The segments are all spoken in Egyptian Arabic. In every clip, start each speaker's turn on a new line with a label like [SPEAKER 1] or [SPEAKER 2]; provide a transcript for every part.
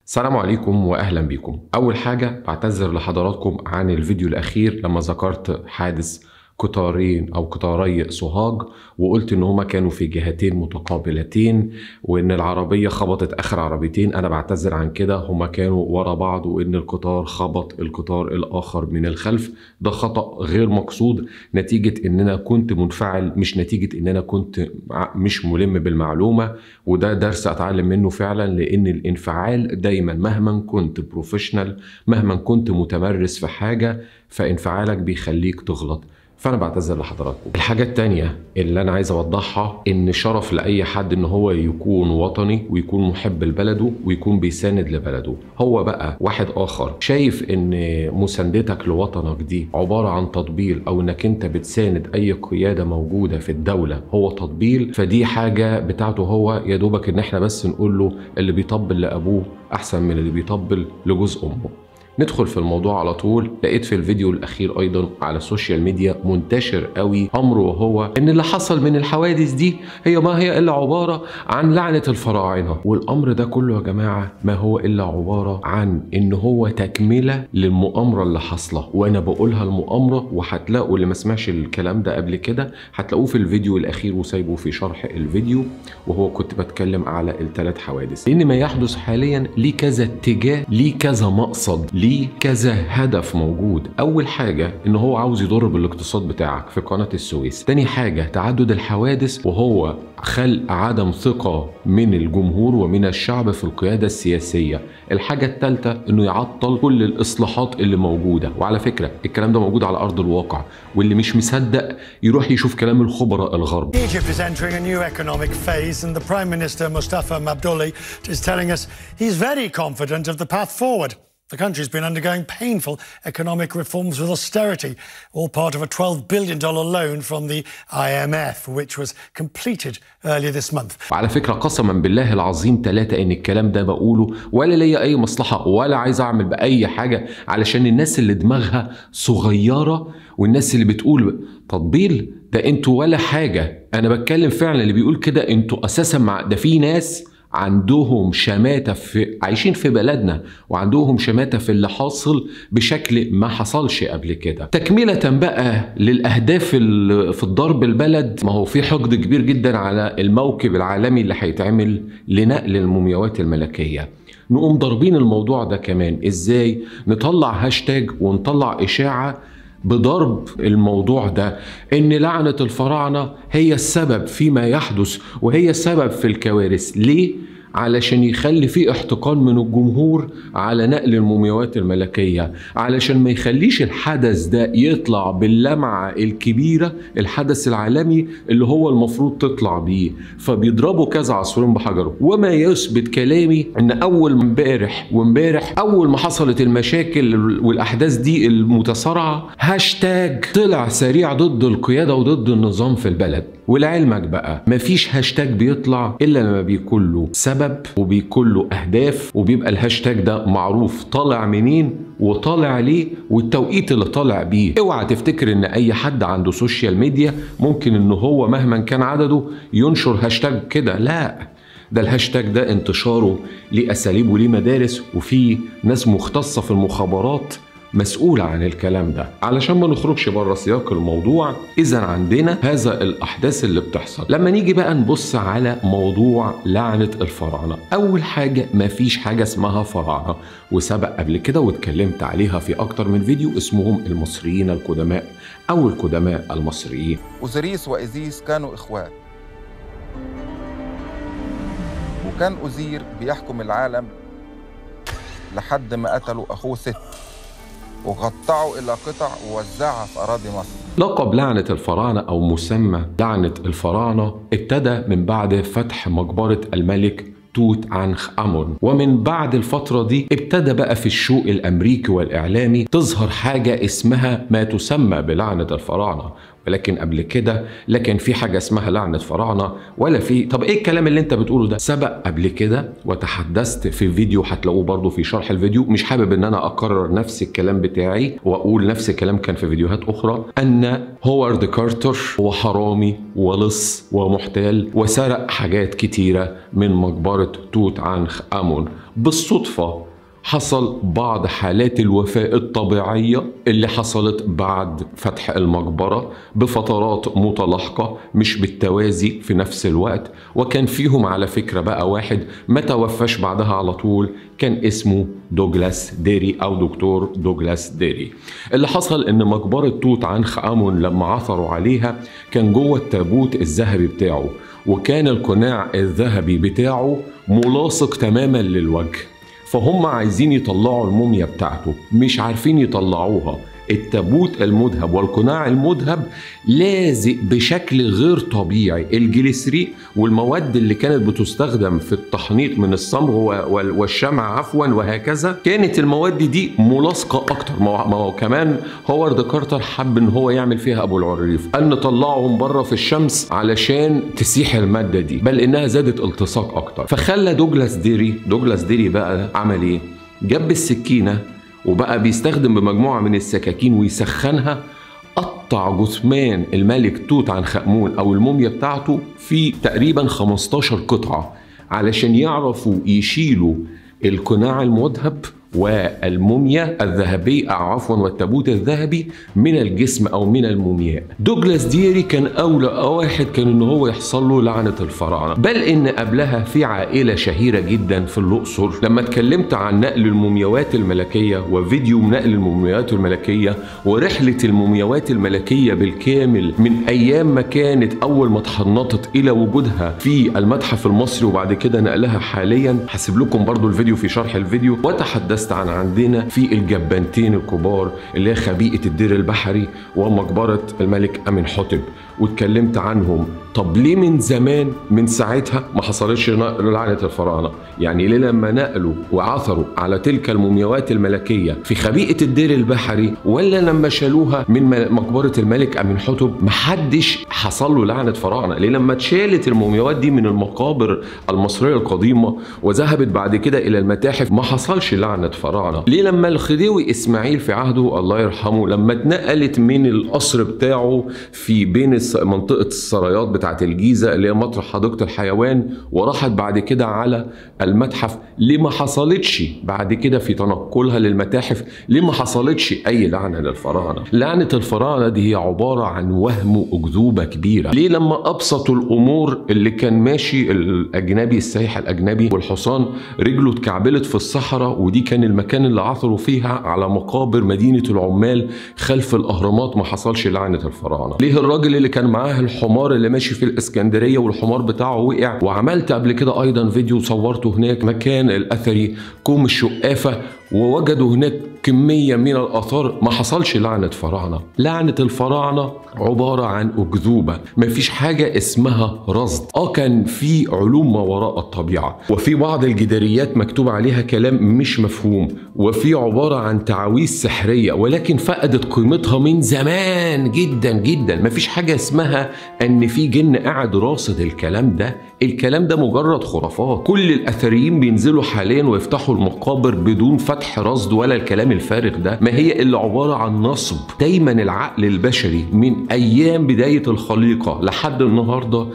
[SPEAKER 1] السلام عليكم واهلا بكم اول حاجه بعتذر لحضراتكم عن الفيديو الاخير لما ذكرت حادث قطارين او قطاري سوهاج وقلت ان هما كانوا في جهتين متقابلتين وان العربيه خبطت اخر عربيتين انا بعتذر عن كده هما كانوا ورا بعض وان القطار خبط القطار الاخر من الخلف ده خطا غير مقصود نتيجه ان انا كنت منفعل مش نتيجه ان انا كنت مش ملم بالمعلومه وده درس اتعلم منه فعلا لان الانفعال دايما مهما كنت بروفيشنال مهما كنت متمرس في حاجه فانفعالك بيخليك تغلط فانا بعتذر لحضراتكم الحاجه التانية اللي انا عايز اوضحها ان شرف لاي حد ان هو يكون وطني ويكون محب لبلده ويكون بيساند لبلده هو بقى واحد اخر شايف ان مساندتك لوطنك دي عباره عن تطبيل او انك انت بتساند اي قياده موجوده في الدوله هو تطبيل فدي حاجه بتاعته هو يا دوبك ان احنا بس نقول له اللي بيطبل لابوه احسن من اللي بيطبل لجوز امه ندخل في الموضوع على طول لقيت في الفيديو الاخير ايضا على السوشيال ميديا منتشر قوي امر وهو ان اللي حصل من الحوادث دي هي ما هي الا عباره عن لعنه الفراعنه والامر ده كله يا جماعه ما هو الا عباره عن ان هو تكمله للمؤامره اللي حاصله وانا بقولها المؤامره وهتلاقوا اللي ما سمعش الكلام ده قبل كده هتلاقوه في الفيديو الاخير وسايبه في شرح الفيديو وهو كنت بتكلم على الثلاث حوادث لان ما يحدث حاليا ليه كذا اتجاه ليه كذا مقصد ليه كذا هدف موجود اول حاجه ان هو عاوز يضر بالاقتصاد بتاعك في قناه السويس تاني حاجه تعدد الحوادث وهو خلق عدم ثقه من الجمهور ومن الشعب في القياده السياسيه الحاجه الثالثه انه يعطل كل الاصلاحات اللي موجوده وعلى فكره الكلام ده موجود على ارض الواقع واللي مش مصدق يروح يشوف كلام الخبراء الغرب
[SPEAKER 2] Egypt is entering a new economic phase, and the Prime Minister Mustafa Mabdulli is telling us he's very confident of the path forward. The country's been undergoing painful economic reforms with austerity, all part of a $12 billion loan from the IMF, which was completed earlier this month.
[SPEAKER 1] وعلى فكرة قسما بالله العظيم ثلاثة ان الكلام ده بقوله ولا ليا اي مصلحة ولا عايز اعمل باي حاجة علشان الناس اللي دماغها صغيرة والناس اللي بتقول تطبيل ده انتوا ولا حاجة انا بتكلم فعلا اللي بيقول كده انتوا اساسا مع ده في ناس عندهم شماتة في عايشين في بلدنا وعندهم شماتة في اللي حاصل بشكل ما حصلش قبل كده تكملة بقى للأهداف في الضرب البلد ما هو في حقد كبير جدا على الموكب العالمي اللي هيتعمل لنقل المومياوات الملكية نقوم ضاربين الموضوع ده كمان ازاي نطلع هاشتاج ونطلع إشاعة بضرب الموضوع ده ان لعنه الفراعنه هي السبب فيما يحدث وهي السبب في الكوارث ليه علشان يخلي في احتقان من الجمهور على نقل المومياوات الملكية علشان ما يخليش الحدث ده يطلع باللمعة الكبيرة الحدث العالمي اللي هو المفروض تطلع بيه فبيضربوا كذا عصفورين بحجر وما يثبت كلامي ان اول امبارح وامبارح اول ما حصلت المشاكل والاحداث دي المتسارعة هاشتاج طلع سريع ضد القيادة وضد النظام في البلد ولعلمك بقى مفيش هاشتاج بيطلع الا لما بيكون له سبب وبيكون له اهداف وبيبقى الهاشتاج ده معروف طالع منين وطالع ليه والتوقيت اللي طالع بيه اوعى تفتكر ان اي حد عنده سوشيال ميديا ممكن ان هو مهما كان عدده ينشر هاشتاج كده لا ده الهاشتاج ده انتشاره ليه اساليب وليه مدارس وفي ناس مختصه في المخابرات مسؤولة عن الكلام ده علشان ما نخرجش بره سياق الموضوع إذا عندنا هذا الأحداث اللي بتحصل لما نيجي بقى نبص على موضوع لعنة الفراعنة أول حاجة مفيش حاجة اسمها فراعنة وسبق قبل كده واتكلمت عليها في أكتر من فيديو اسمهم المصريين القدماء أو القدماء المصريين
[SPEAKER 3] أوزيريس وإيزيس كانوا إخوات وكان أوزير بيحكم العالم لحد ما قتلوا أخوه ست وقطعوا إلى قطع ووزعها في أراضي مصر
[SPEAKER 1] لقب لعنة الفراعنة أو مسمى لعنة الفراعنة ابتدى من بعد فتح مقبرة الملك توت عنخ امون ومن بعد الفتره دي ابتدى بقى في الشوق الامريكي والاعلامي تظهر حاجه اسمها ما تسمى بلعنه الفراعنه ولكن قبل كده لا كان في حاجه اسمها لعنه فراعنه ولا في طب ايه الكلام اللي انت بتقوله ده سبق قبل كده وتحدثت في فيديو هتلاقوه برضو في شرح الفيديو مش حابب ان انا اكرر نفس الكلام بتاعي واقول نفس الكلام كان في فيديوهات اخرى ان هوارد كارتر هو حرامي ولص ومحتال وسرق حاجات كتيره من مقبره توت عنخ امون بالصدفه حصل بعض حالات الوفاة الطبيعية اللي حصلت بعد فتح المقبرة بفترات متلاحقة مش بالتوازي في نفس الوقت وكان فيهم على فكرة بقى واحد ما توفاش بعدها على طول كان اسمه دوغلاس ديري أو دكتور دوغلاس ديري اللي حصل إن مقبرة توت عنخ آمون لما عثروا عليها كان جوه التابوت الذهبي بتاعه وكان القناع الذهبي بتاعه ملاصق تماما للوجه فهم عايزين يطلعوا الموميا بتاعته مش عارفين يطلعوها التابوت المذهب والقناع المذهب لازق بشكل غير طبيعي الجليسرين والمواد اللي كانت بتستخدم في التحنيط من الصمغ والشمع عفوا وهكذا كانت المواد دي ملاصقه اكتر ما هو كمان هوارد كارتر حب ان هو يعمل فيها ابو العريف قال نطلعهم بره في الشمس علشان تسيح الماده دي بل انها زادت التصاق اكتر فخلى دوجلاس ديري دوجلاس ديري بقى عمل ايه جاب السكينه وبقى بيستخدم بمجموعة من السكاكين ويسخنها قطع جثمان الملك توت عنخ آمون أو الموميا بتاعته في تقريبا 15 قطعة علشان يعرفوا يشيلوا القناع المذهب والموميا الذهبية أو عفوا والتابوت الذهبي من الجسم أو من المومياء دوجلاس ديري كان أولى واحد كان إن هو يحصل له لعنة الفراعنة بل إن قبلها في عائلة شهيرة جدا في الأقصر لما اتكلمت عن نقل المومياوات الملكية وفيديو نقل المومياوات الملكية ورحلة المومياوات الملكية بالكامل من أيام ما كانت أول ما اتحنطت إلى وجودها في المتحف المصري وبعد كده نقلها حاليا هسيب لكم برضو الفيديو في شرح الفيديو وتحدثت عن عندنا في الجبانتين الكبار اللي هي خبيئة الدير البحري ومقبرة الملك أمين حتب واتكلمت عنهم طب ليه من زمان من ساعتها ما حصلتش لعنة الفراعنة يعني ليه لما نقلوا وعثروا على تلك المومياوات الملكية في خبيئة الدير البحري ولا لما شالوها من مقبرة الملك أمين حتب محدش حصل له لعنة فراعنة ليه لما اتشالت المومياوات دي من المقابر المصرية القديمة وذهبت بعد كده إلى المتاحف ما حصلش لعنة فراعنة ليه لما الخديوي إسماعيل في عهده الله يرحمه لما اتنقلت من القصر بتاعه في بين منطقة السرايات بتاعت الجيزة اللي هي مطرح حديقة الحيوان وراحت بعد كده على المتحف ليه ما حصلتش بعد كده في تنقلها للمتاحف ليه ما حصلتش أي لعنة للفراعنة لعنة الفراعنة دي هي عبارة عن وهم وأكذوبة كبيرة ليه لما أبسطوا الأمور اللي كان ماشي الأجنبي السايح الأجنبي والحصان رجله اتكعبلت في الصحراء ودي كان المكان اللي عثروا فيها على مقابر مدينة العمال خلف الأهرامات ما حصلش لعنة الفراعنة ليه الراجل اللي كان معاه الحمار اللي ماشي في الاسكندريه والحمار بتاعه وقع وعملت قبل كده ايضا فيديو صورته هناك مكان الاثري كوم الشقافه ووجدوا هناك كمية من الآثار ما حصلش لعنة فراعنة لعنة الفراعنة عبارة عن أكذوبة مفيش حاجة اسمها رصد آه كان في علوم ما وراء الطبيعة وفي بعض الجداريات مكتوب عليها كلام مش مفهوم وفي عبارة عن تعاويذ سحرية ولكن فقدت قيمتها من زمان جدا جدا مفيش حاجة اسمها أن في جن قاعد راصد الكلام ده الكلام ده مجرد خرافات كل الأثريين بينزلوا حاليا ويفتحوا المقابر بدون فتح رصد ولا الكلام الفارغ ده ما هي إلا عبارة عن نصب دايما العقل البشري من أيام بداية الخليقة لحد النهاردة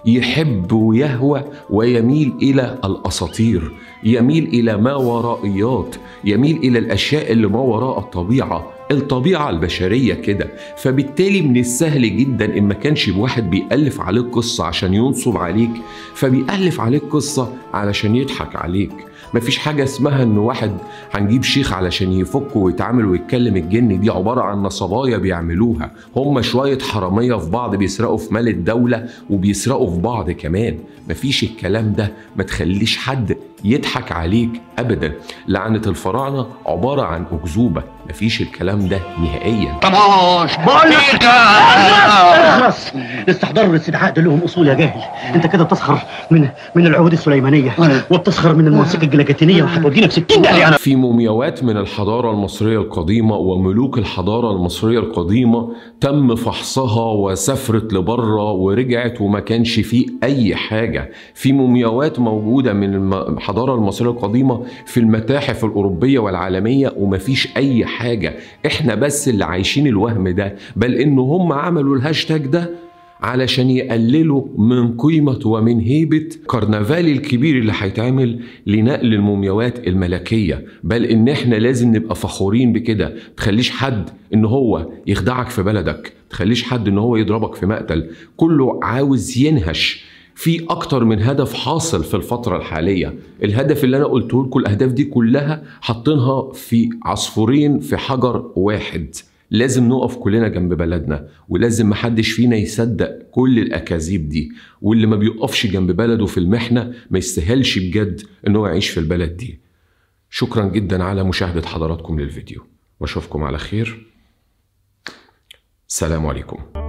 [SPEAKER 1] يحب ويهوى ويميل الى الاساطير يميل الى ما ورائيات يميل الى الاشياء اللي ما وراء الطبيعه الطبيعة البشرية كده فبالتالي من السهل جدا إن ما كانش واحد بيألف عليك قصة عشان ينصب عليك فبيألف عليك قصة علشان يضحك عليك مفيش حاجة اسمها إن واحد هنجيب شيخ علشان يفك ويتعامل ويتكلم الجن دي عبارة عن نصبايا بيعملوها هم شوية حرامية في بعض بيسرقوا في مال الدولة وبيسرقوا في بعض كمان مفيش الكلام ده ما تخليش حد يضحك عليك أبدا لعنة الفراعنة عبارة عن أكذوبة مفيش الكلام ده نهائيا
[SPEAKER 4] طماش
[SPEAKER 5] بقول لك
[SPEAKER 4] اخرس الاستحضار والاستدعاء دول لهم اصول يا جاهل انت كده بتسخر من من العهود السليمانيه وبتسخر من الموسيقى الجلاجاتينيه وهتودينا في 60 داهيه انا
[SPEAKER 1] في مومياوات من الحضارة المصرية القديمة وملوك الحضارة المصرية القديمة تم فحصها وسافرت لبره ورجعت وما كانش فيه أي حاجة في مومياوات موجودة من الم- الحضارة المصرية القديمة في المتاحف الأوروبية والعالمية وما فيش أي حاجة إحنا بس اللي عايشين الوهم ده بل إن هم عملوا الهاشتاج ده علشان يقللوا من قيمة ومن هيبة كرنفال الكبير اللي هيتعمل لنقل المومياوات الملكية بل ان احنا لازم نبقى فخورين بكده تخليش حد ان هو يخدعك في بلدك تخليش حد ان هو يضربك في مقتل كله عاوز ينهش في اكتر من هدف حاصل في الفترة الحالية الهدف اللي انا قلته لكم الاهداف دي كلها حاطينها في عصفورين في حجر واحد لازم نقف كلنا جنب بلدنا ولازم محدش فينا يصدق كل الاكاذيب دي واللي ما بيقفش جنب بلده في المحنه ما يستاهلش بجد ان هو يعيش في البلد دي شكرا جدا على مشاهده حضراتكم للفيديو واشوفكم على خير سلام عليكم